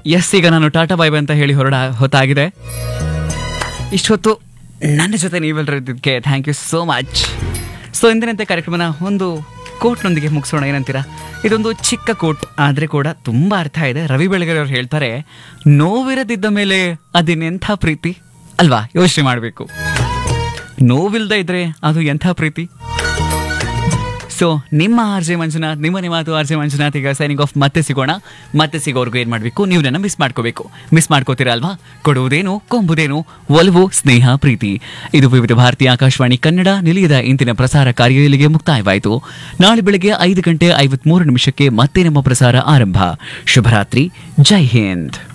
S ಈಗ ನಾನು ಟಾಟಾ ಬಾಯ್ ಬಾಯ್ ಅಂತ ಹೇಳಿ ಹೊರಡ ಹೊತ್ತಾಗಿದೆ ಇಷ್ಟೊತ್ತು ನನ್ನ ಜೊತೆ ನೀವೆಲ್ಲರೂ ಇದ್ದಕ್ಕೆ thank you so much so ಇಂದಿನಂತೆ ಕಾರ್ಯಕ್ರಮನ ಒಂದು ಕೋಟ್ನೊಂದಿಗೆ ಮುಗಿಸೋಣ ಏನಂತೀರಾ ಇದೊಂದು ಚಿಕ್ಕ ಕೋಟ್ ಆದರೆ ಕೂಡ ತುಂಬ ಅರ್ಥ ಇದೆ ರವಿ ಬೆಳಗೆರೆ ಅವ್ರು ಹೇಳ್ತಾರೆ ನೋವಿರದಿದ್ದ ಮೇಲೆ ಅದಿನ್ನೆಂಥ ಪ್ರೀತಿ ಅಲ್ವಾ ಯೋಚನೆ ಮಾಡಬೇಕು ನೋವಿಲ್ದೇ ಇದ್ರೆ ಅದು ಎಂಥ ಪ್ರೀತಿ ಸೊ ನಿಮ್ಮ ಆರ್ ಜೆ ಮಂಜುನಾಥ್ ನಿಮ್ಮನೆ ಮಾತು ಆರ್ ಜೆ ಮಂಜುನಾಥ್ ಈಗ ಸೈನಿಂಗ್ ಆಫ್ ಮತ್ತೆ ಸಿಗೋಣ ಮತ್ತೆ ಸಿಗೋರ್ಗು ಏನು ಮಾಡಬೇಕು ನೀವು ನನ್ನ ಮಿಸ್ ಮಾಡ್ಕೋಬೇಕು ಮಿಸ್ ಮಾಡ್ಕೋತೀರಾ ಅಲ್ವಾ ಕೊಡುವುದೇನು ಕೊಂಬುದೇನು ಒಲವು ಸ್ನೇಹ ಪ್ರೀತಿ ಇದು ವಿವಿಧ ಭಾರತೀಯ ಆಕಾಶವಾಣಿ ಕನ್ನಡ ನಿಲಯದ ಇಂದಿನ ಪ್ರಸಾರ ಕಾರ್ಯ ಇಲ್ಲಿಗೆ ಮುಕ್ತಾಯವಾಯಿತು ನಾಳೆ ಬೆಳಗ್ಗೆ ಐದು ಗಂಟೆ ಐವತ್ಮೂರು ನಿಮಿಷಕ್ಕೆ ಮತ್ತೆ ನಮ್ಮ ಪ್ರಸಾರ ಆರಂಭ ಶುಭರಾತ್ರಿ ಜೈ ಹಿಂದ್